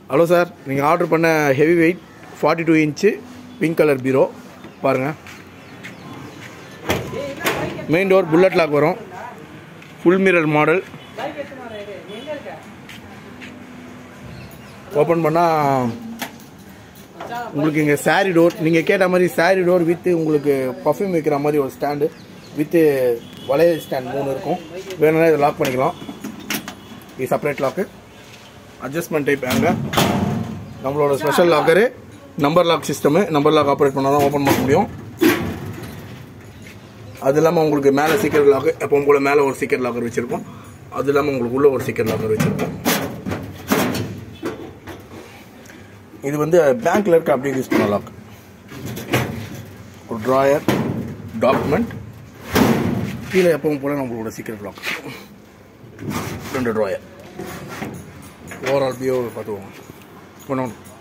hello sir நீங்கள் order பண்ண heavy weight forty two inch pink colour bureau பாருங்கள் main door bullet lock வரும் full mirror model open பண்ணால் உங்களுக்கு இங்கே சாரி டோர் நீங்கள் கேட்ட மாதிரி சாரி டோர் வித்து உங்களுக்கு பர்ஃப்யூம் வைக்கிற மாதிரி ஒரு ஸ்டாண்டு வித்து வளையல் ஸ்டாண்ட் மூணு இருக்கும் வேணும்னா இதை லாக் பண்ணிக்கலாம் இது செப்பரேட் லாக்கு அட்ஜஸ்ட்மெண்ட் டைப் அங்கே நம்மளோட special locker number lock system number lock operate பண்ணால் தான் ஓப்பன் பண்ண முடியும் அது இல்லாமல் உங்களுக்கு மேலே சீக்கிரம் லாக்கு எப்பவும் போல் மேலே ஒரு சீக்கிரம் லாக்கர் வச்சுருக்கோம் அது இல்லாமல் உங்களுக்கு உள்ள ஒரு சீக்கிரம் லாக்கர் வச்சுருக்கோம் இது வந்து பேங்க்ல இருக்க அப்படியே யூஸ் பண்ண லாக் ஒரு ட்ராயர் டாக்குமெண்ட் கீழே எப்பவும் போல நம்மளோட சீக்கிரம் லாக் ரெண்டு ட்ராயர் ஓவரால் வியூ பார்த்துக்கோங்க ஒன்று